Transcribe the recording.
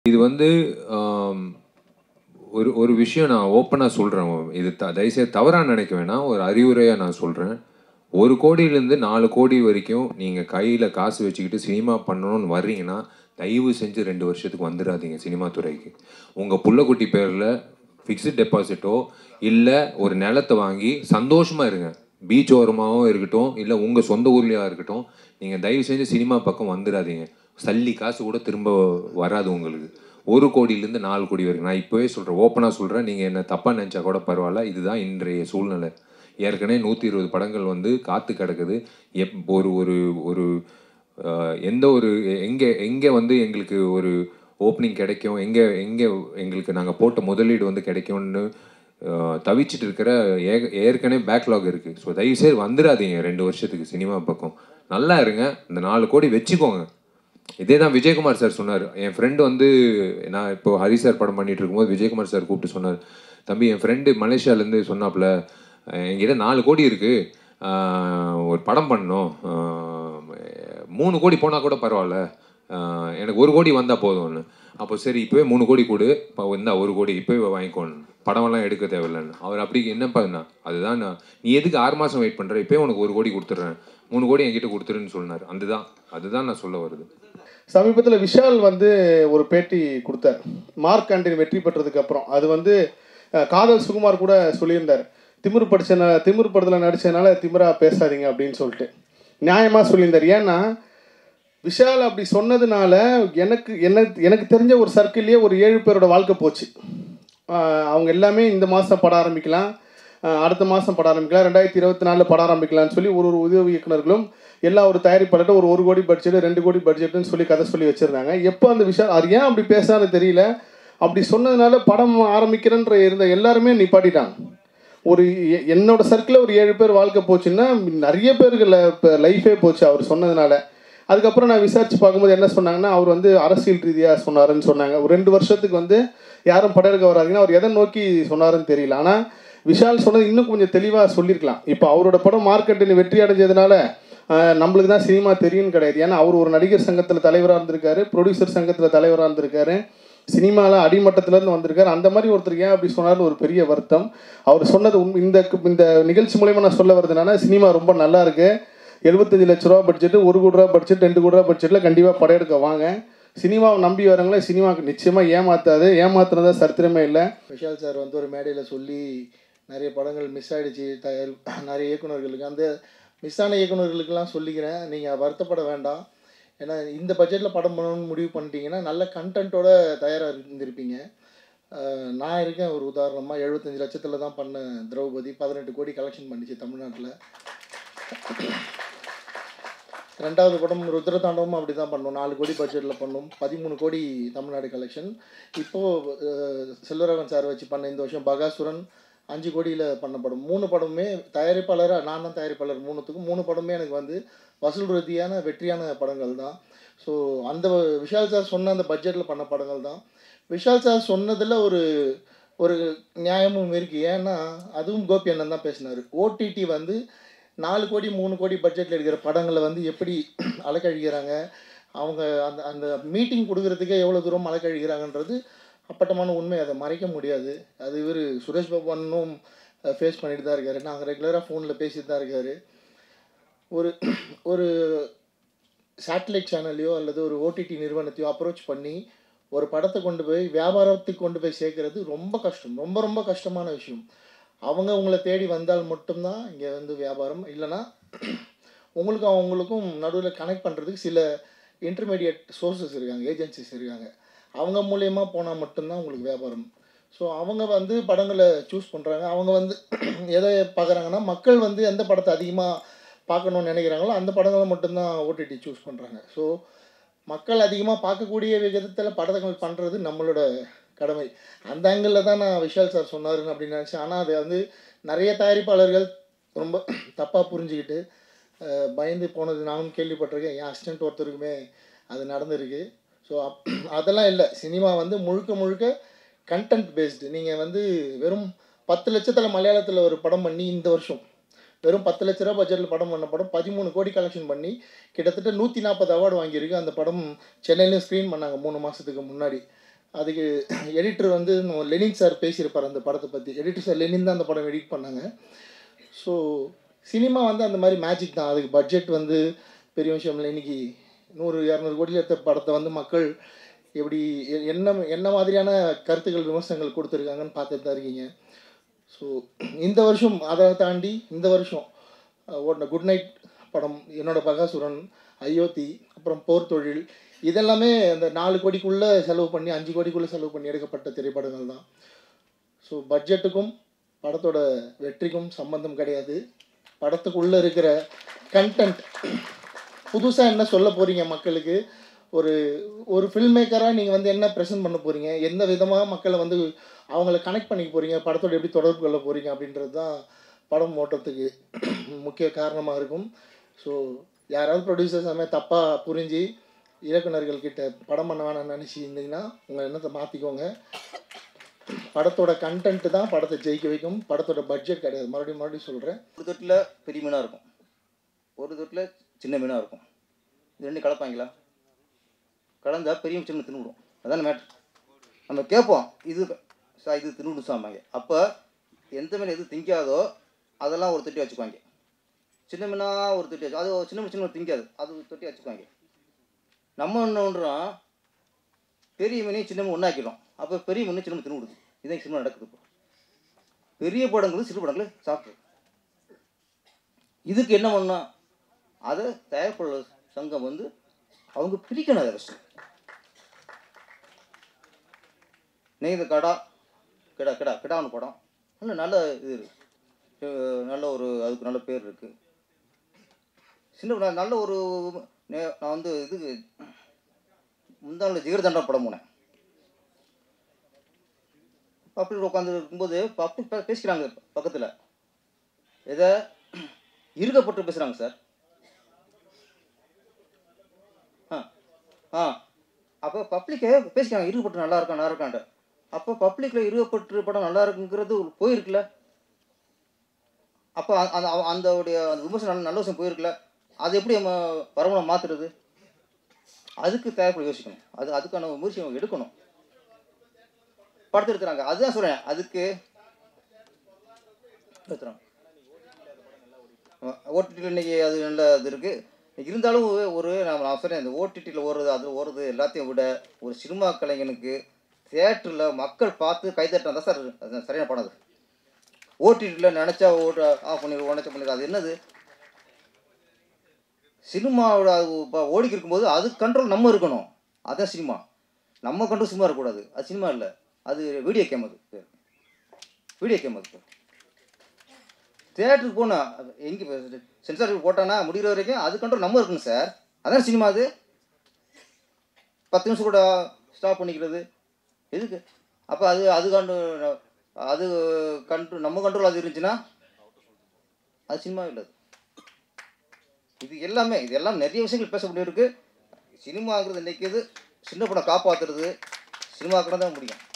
இது வந்து ஆம், ஒரு ஒரு விஷயம் நான் ஓப்பனாக சொல்கிறேன் இது த தயவுசெய்து தவறாக நினைக்க வேணாம் ஒரு அறிவுரையாக நான் சொல்கிறேன் ஒரு கோடியிலேருந்து நாலு கோடி வரைக்கும் நீங்கள் கையில் காசு வச்சுக்கிட்டு சினிமா பண்ணணும்னு வர்றீங்கன்னா தயவு செஞ்சு ரெண்டு வருஷத்துக்கு வந்துடாதீங்க சினிமா துறைக்கு உங்கள் புள்ளக்குட்டி பேரில் ஃபிக்ஸ்ட் டெபாசிட்டோ இல்லை ஒரு நிலத்தை வாங்கி சந்தோஷமாக இருங்க பீச் ஓரமாகவும் இருக்கட்டும் இல்லை உங்கள் சொந்த ஊர்லேயா இருக்கட்டும் நீங்கள் தயவு செஞ்சு சினிமா பக்கம் வந்துடாதீங்க சல்லி காசு கூட திரும்ப வராது உங்களுக்கு ஒரு கோடியிலேருந்து நாலு கோடி வரைக்கும் நான் இப்போவே சொல்கிறேன் ஓப்பனாக சொல்கிறேன் நீங்கள் என்ன தப்பாக நினச்சா கூட பரவாயில்ல இதுதான் இன்றைய சூழ்நிலை ஏற்கனவே நூற்றி இருபது படங்கள் வந்து காத்து கிடக்குது எப் ஒரு ஒரு ஒரு அஹ், எந்த ஒரு எங்கே எங்கே வந்து எங்களுக்கு ஒரு ஓப்பனிங் கிடைக்கும் எங்கே எங்கே எங்களுக்கு நாங்கள் போட்ட முதலீடு வந்து கிடைக்கும்னு அஹ், தவிச்சிட்டு இருக்கிற ஏ ஏற்கனவே பேக்லாக் இருக்குது ஸோ தயவுசெய்து வந்துடாதீங்க ரெண்டு வருஷத்துக்கு சினிமா பக்கம் நல்லா இருங்க இந்த நாலு கோடி வச்சுக்கோங்க இதே தான் விஜயகுமார் சார் சொன்னார் என் ஃப்ரெண்டு வந்து நான் இப்போ ஹரி சார் படம் பண்ணிட்டு இருக்கும்போது விஜயகுமார் சார் கூப்பிட்டு சொன்னார் தம்பி என் ஃப்ரெண்டு மலேசியாலேருந்து சொன்னாப்புல "அஹ், என்கிட்ட நாலு கோடி இருக்குது ஒரு படம் பண்ணணும் ஆஹ், மூணு கோடி போனால் கூட பரவாயில்ல ஆஹ், எனக்கு ஒரு கோடி வந்தால் போதும்னு அப்போ சரி இப்போவே மூணு கோடி கொடு இப்போ இந்தா ஒரு கோடி இப்போவே வாங்கிக்கோன்னு படமெல்லாம் எடுக்க தேவையில்லைன்னு அவர் அப்படி என்ன பண்ணா அதுதான் நான் நீ எதுக்கு ஆறு மாதம் வெயிட் பண்ணுற இப்போயே உனக்கு ஒரு கோடி கொடுத்துட்றேன் மூணு கோடி என்கிட்ட கொடுத்துருன்னு சொன்னார் அதுதான் அதுதான் நான் சொல்ல வருது சமீபத்தில் விஷால் வந்து ஒரு பேட்டி கொடுத்தார் மார்க் ஆண்டனி வெற்றி பெற்றதுக்கு அப்புறம் அது வந்து அஹ், காதல் சுகுமார் கூட சொல்லியிருந்தார் திமிரு படிச்ச திமிரு படத்தில் நடிச்சதுனால திமிரா பேசாதீங்க அப்படின்னு சொல்லிட்டு நியாயமாக சொல்லியிருந்தார் ஏன்னா விஷால் அப்படி சொன்னதுனால எனக்கு என்ன எனக்கு தெரிஞ்ச ஒரு சர்க்கிள்லேயே ஒரு ஏழு பேரோட வாழ்க்கை போச்சு ஆஹ் அவங்க எல்லாமே இந்த மாதம் பட ஆரம்பிக்கலாம் ஆஹ் அடுத்த மாதம் பட ஆரம்பிக்கலாம் ரெண்டாயிரத்தி இருபத்தி நாலில் பட ஆரம்பிக்கலாம்னு சொல்லி ஒரு ஒரு உதவி இயக்குனர்களும் எல்லா ஒரு தயாரிப்பாளர்கிட்ட ஒரு ஒரு கோடி பட்ஜெட் ரெண்டு கோடி பட்ஜெட்னு சொல்லி கதை சொல்லி வச்சுருந்தாங்க எப்போ அந்த விஷயம் அது ஏன் அப்படி பேசான்னு தெரியல அப்படி சொன்னதுனால படம் ஆரம்பிக்கிறேன்ற இருந்த எல்லாருமே நிப்பாட்டிட்டாங்க ஒரு எ- என்னோட சர்க்கிளில் ஒரு ஏழு பேர் வாழ்க்கை போச்சுன்னா நிறைய பேருக்கு லைஃபே போச்சு அவர் சொன்னதுனால அதுக்கப்புறம் நான் விசாரித்து பார்க்கும்போது என்ன சொன்னாங்கன்னா அவர் வந்து அரசியல் ரீதியாக சொன்னாருன்னு சொன்னாங்க ஒரு ரெண்டு வருஷத்துக்கு வந்து யாரும் படம் எடுக்க வராதீங்கன்னா அவர் எதை நோக்கி சொன்னாருன்னு தெரியல ஆனால் விஷால் சொன்னது இன்னும் கொஞ்சம் தெளிவாக சொல்லியிருக்கலாம் இப்போ அவரோட படம் மார்க்கெட்டில் வெற்றி அடைஞ்சதுனால ஆஹ், நம்மளுக்கு தான் சினிமா தெரியும்னு கிடையாது ஏன்னா அவர் ஒரு நடிகர் சங்கத்தில் தலைவராக இருந்திருக்காரு ப்ரொடியூசர் சங்கத்தில் தலைவராக இருந்திருக்காரு சினிமாவில் அடிமட்டத்திலேருந்து வந்திருக்காரு அந்த மாதிரி ஒருத்தர் ஏன் அப்படி சொன்னார்னு ஒரு பெரிய வருத்தம் அவர் சொன்னது உண்மை இந்த இந்த நிகழ்ச்சி மூலயமா நான் சொல்ல வருது என்னன்னா சினிமா ரொம்ப நல்லா இருக்கு எழுபத்தஞ்சு லட்ச ரூபா பட்ஜெட் ஒரு கோடி ரூபா பட்ஜெட் ரெண்டு கோடி ரூபா பட்ஜெட்டில் கண்டிப்பாக படம் எடுக்க வாங்க சினிமாவை நம்பி வரவங்களே சினிமாவுக்கு நிச்சயமாக ஏமாத்தாது ஏமாத்துறதா சரித்திரமே இல்லை விஷால் சார் வந்து ஒரு மேடையில் சொல்லி நிறைய படங்கள் மிஸ் ஆயிடுச்சு தயார் நிறைய இயக்குனர்களுக்கு அந்த மிஸ் ஆன இயக்குனர்களுக்கெல்லாம் சொல்லிக்கிறேன் நீங்கள் வருத்தப்பட வேண்டாம் ஏன்னா இந்த பட்ஜெட்டில் படம் பண்ணணும்னு முடிவு பண்ணிட்டீங்கன்னா நல்ல கண்டென்ட்டோட தயாராக இருந்திருப்பீங்க அஹ் நான் இருக்கேன் ஒரு உதாரணமாக எழுபத்தஞ்சு லட்சத்தில் தான் பண்ண திரௌபதி பதினெட்டு கோடி கலெக்ஷன் பண்ணிச்சு தமிழ்நாட்டில் ரெண்டாவது படம் ருத்ரதாண்டவமும் அப்படி தான் பண்ணோம் நாலு கோடி பட்ஜெட்டில் பண்ணோம் பதிமூணு கோடி தமிழ்நாடு கலெக்ஷன் இப்போது செல்வராகவன் சார் வச்சு பண்ண இந்த வருஷம் பகாசுரன் அஞ்சு கோடியில் பண்ண படம் மூணு படமுமே தயாரிப்பாளராக நான் தான் தயாரிப்பாளர் மூணுத்துக்கும் மூணு படமே எனக்கு வந்து வசூல் ரீதியான வெற்றியான படங்கள் தான் ஸோ அந்த விஷால் சார் சொன்ன அந்த பட்ஜெட்டில் பண்ண படங்கள் தான் விஷால் சார் சொன்னதில் ஒரு ஒரு நியாயமும் இருக்குது ஏன்னா அதுவும் கோபி அண்ணன் தான் பேசினார் ஓடிடி வந்து நாலு கோடி மூணு கோடி பட்ஜெட்டில் எடுக்கிற படங்களை வந்து எப்படி அலக்கழிக்கிறாங்க அவங்க அந்த அந்த மீட்டிங் கொடுக்கறதுக்கே எவ்வளோ தூரம் அலக்கழிக்கிறாங்கன்றது அப்பட்டமான உண்மை அதை மறைக்க முடியாது அது இவர் சுரேஷ் பாபு அண்ணனும் ஃபேஸ் பண்ணிட்டு தான் இருக்காரு நாங்கள் ரெகுலராக ஃபோனில் பேசிட்டு தான் இருக்காரு ஒரு ஒரு சேட்டலைட் சேனல்லையோ அல்லது ஒரு ஓடிடி நிறுவனத்தையோ அப்ரோச் பண்ணி ஒரு படத்தை கொண்டு போய் வியாபாரத்துக்கு கொண்டு போய் சேர்க்கறது ரொம்ப கஷ்டம் ரொம்ப ரொம்ப கஷ்டமான விஷயம் அவங்க உங்களை தேடி வந்தால் மட்டும்தான் இங்கே வந்து வியாபாரம் இல்லைன்னா உங்களுக்கும் அவங்களுக்கும் நடுவில் கனெக்ட் பண்ணுறதுக்கு சில இன்டர்மீடியட் சோர்சஸ் இருக்காங்க ஏஜென்சிஸ் இருக்காங்க அவங்க மூலயமா போனால் மட்டும்தான் உங்களுக்கு வியாபாரம் ஸோ அவங்க வந்து படங்களை சூஸ் பண்ணுறாங்க அவங்க வந்து எதை பார்க்குறாங்கன்னா மக்கள் வந்து எந்த படத்தை அதிகமாக பார்க்கணுன்னு நினைக்கிறாங்களோ அந்த படங்களை மட்டும்தான் ஓடிடி சூஸ் பண்ணுறாங்க ஸோ மக்கள் அதிகமாக பார்க்கக்கூடிய விதத்தில் படங்கள் பண்ணுறது நம்மளோட கடமை அந்த ஆங்கிளில் தான் நான் விஷால் சார் சொன்னாருன்னு அப்படின்னு நினச்சேன் ஆனால் அதை வந்து நிறைய தயாரிப்பாளர்கள் ரொம்ப தப்பாக புரிஞ்சுக்கிட்டு அஹ், பயந்து போனது நானும் கேள்விப்பட்டிருக்கேன் என் அசிஸ்டன்ட் ஒருத்தருக்குமே அது நடந்திருக்கு ஸோ அப் அதெல்லாம் இல்லை சினிமா வந்து முழுக்க முழுக்க கண்டென்ட் பேஸ்டு நீங்கள் வந்து வெறும் பத்து லட்சத்தில் மலையாளத்தில் ஒரு படம் பண்ணி இந்த வருஷம் வெறும் பத்து லட்ச ரூபா பட்ஜெட்டில் படம் பண்ண படம் பதிமூணு கோடி கலெக்ஷன் பண்ணி கிட்டத்தட்ட நூற்றி நாற்பது அவார்டு வாங்கியிருக்கு அந்த படம் சென்னையிலையும் ஸ்க்ரீன் பண்ணாங்க மூணு மாதத்துக்கு முன்னாடி அதுக்கு எடிட்டர் வந்து நம்ம லெனின் சார் பேசியிருப்பார் அந்த படத்தை பற்றி எடிட்டர் சார் லெனின் தான் அந்த படம் எடிட் பண்ணாங்க ஸோ சினிமா வந்து அந்த மாதிரி மேஜிக் தான் அதுக்கு பட்ஜெட் வந்து பெரிய விஷயம் இல்லை இன்னைக்கு நூறு இரநூறு கோடியில் எடுத்த படத்தை வந்து மக்கள் எப்படி எ- என்ன என்ன மாதிரியான கருத்துக்கள் விமர்சனங்கள் கொடுத்துருக்காங்கன்னு பார்த்துட்டு தான் இருக்கீங்க ஸோ இந்த வருஷம் அதை தாண்டி இந்த வருஷம் அஹ், ஓடின குட் நைட் படம் என்னோட பகாசுரன் அயோத்தி அப்புறம் போர் தொழில் இதெல்லாமே அந்த நாலு கோடிக்குள்ளே செலவு பண்ணி அஞ்சு கோடிக்குள்ளே செலவு பண்ணி எடுக்கப்பட்ட திரைப்படங்கள் தான் ஸோ பட்ஜெட்டுக்கும் படத்தோட வெற்றிக்கும் சம்பந்தம் கிடையாது படத்துக்குள்ளே இருக்கிற கண்டென்ட் புதுசாக என்ன சொல்ல போகிறீங்க மக்களுக்கு ஒரு ஒரு ஃபில்ம் மேக்கராக நீங்கள் வந்து என்ன ப்ரெசென்ட் பண்ண போகிறீங்க எந்த விதமாக மக்களை வந்து அவங்கள கனெக்ட் பண்ணிக்க போகிறீங்க படத்தோட எப்படி தொடர்பு கொள்ள போகிறீங்க அப்படின்றது தான் படம் ஓட்டத்துக்கு முக்கிய காரணமாக இருக்கும் ஸோ யாராவது ப்ரொடியூசர்ஸ் அதுமாதிரி தப்பாக புரிஞ்சு இயக்குனர்கள் கிட்ட படம் பண்ண வேணாம்னு நினச்சிருந்தீங்கன்னா உங்கள் எண்ணத்தை மாற்றிக்கோங்க படத்தோட கண்டென்ட் தான் படத்தை ஜெயிக்க வைக்கும் படத்தோட பட்ஜெட் கிடையாது மறுபடியும் மறுபடியும் சொல்கிறேன் ஒரு தொட்டில் பெரிய மீனாக இருக்கும் ஒரு தொட்டில் சின்ன மீனாக இருக்கும் இது ரெண்டும் கலப்பாங்களா கலந்தா பெரிய சின்ன தின்னுவிடும் அதான மேட்ரு நம்ம கேட்போம் இது சா இது தின்னுவிடும் சாமாங்க அப்போ எந்த மீன் எது திங்காதோ அதெல்லாம் ஒரு தொட்டி வச்சுக்குவாங்க சின்ன மீனாக ஒரு தொட்டி வச்சு அது ஒரு சின்ன மீன் சின்ன மீன் திங்காது அது ஒரு தொட்டி வச்சுக்குவாங்க நம்ம என்ன பண்ணுறோம் பெரிய மீனையும் சின்ன மீன் ஒன்றாக்கிடும் அப்போ பெரிய மீன் சின்ன மீன் தின்னு இதான் சினிமா நடக்குது இப்போ பெரிய படங்களும் சிறு படங்களும் சாப்பிட்டு இதுக்கு என்ன பண்ணோம் அதை தயாரிப்பாளர் சங்கம் வந்து அவங்க பிரிக்கணும் அதை ஃபஸ்ட்டு நெய்த கடா கிடா கிடா கிடான்னு படம் நல்ல நல்ல இது இருக்கு அஹ் நல்ல ஒரு அதுக்கு நல்ல பேர் இருக்குது சின்ன படம் நல்ல ஒரு நே- நான் வந்து இதுக்கு முந்தாள் ஜிகர்தண்டா படம் போனேன் அப்படி உட்காந்து இருக்கும்போது அப்படி பே- பேசிக்கிறாங்க பக்கத்தில் எதை இருக்கப்பட்டு பேசுகிறாங்க சார் ஆ ஆ அப்போ பப்ளிக்கே பேசிக்கிறாங்க இருக்கப்பட்டு நல்லா இருக்கா நல்லா இருக்கான்ட்டு அப்போ பப்ளிக்கில் இருக்கப்பட்டு படம் நல்லா இருக்குங்கிறது ஒரு போயிருக்குல்ல அப்போ அந்த அந்த- அந்த உடைய அந்த விமர்சனம் நல்ல- நல்ல விஷயம் போயிருக்குல்ல அது எப்படி நம்ம வரவனை மாற்றுறது அதுக்கு தேவைப்பட யோசிக்கணும் அது அதுக்கான முயற்சி அவங்க எடுக்கணும் படத்தை எடுத்துறாங்க அதுதான் சொல்கிறேன் அதுக்கு எடுத்துறாங்க ஓடிடியில் இன்னைக்கு அது நல்ல இது இருக்குது இருந்தாலும் ஒரு நான் நான் சொல்கிறேன் இந்த ஓடிடியில் ஓடுறது அது ஓடுறது எல்லாத்தையும் விட ஒரு சினிமா கலைஞனுக்கு தியேட்டரில் மக்கள் பார்த்து கைதட்டினா தான் சார் அது சரியான படம் அது ஓடிடியில் நினச்சா ஓட்ட ஆஃப் பண்ணிடுவோம் நினச்சா பண்ணிடுவோம் அது என்னது சினிமாவோட அது இப்போ ஓடிக்கு இருக்கும்போது அது கண்ட்ரோல் நம்ம இருக்கணும் அதான் சினிமா நம்ம கண்ட்ரோல் சினிமா இருக்கக்கூடாது அது சினிமா இல்லை அது வீடியோ கேம் அது பேர் வீடியோ கேம் அது பேர் தேட்டருக்கு போனால் எங்கே சென்சார் போட்டானா முடிகிற வரைக்கும் அது கண்ட்ரோல் நம்ம இருக்கணும் சார் அதான் சினிமா அது பத்து நிமிஷம் கூட ஸ்டாப் பண்ணிக்கிறது எதுக்கு அப்போ அது அது கண்டு அது கண்ட்ரோல் நம்ம கண்ட்ரோல் அது இருந்துச்சுன்னா அது சினிமா இல்லை அது. இது எல்லாமே இது எல்லாம் நிறைய விஷயங்கள் பேச முடியிருக்கு சினிமாங்கிறது இன்னைக்கு இது சின்ன படம் காப்பாற்றுறது சினிமாக்கிட்ட தான் முடியும்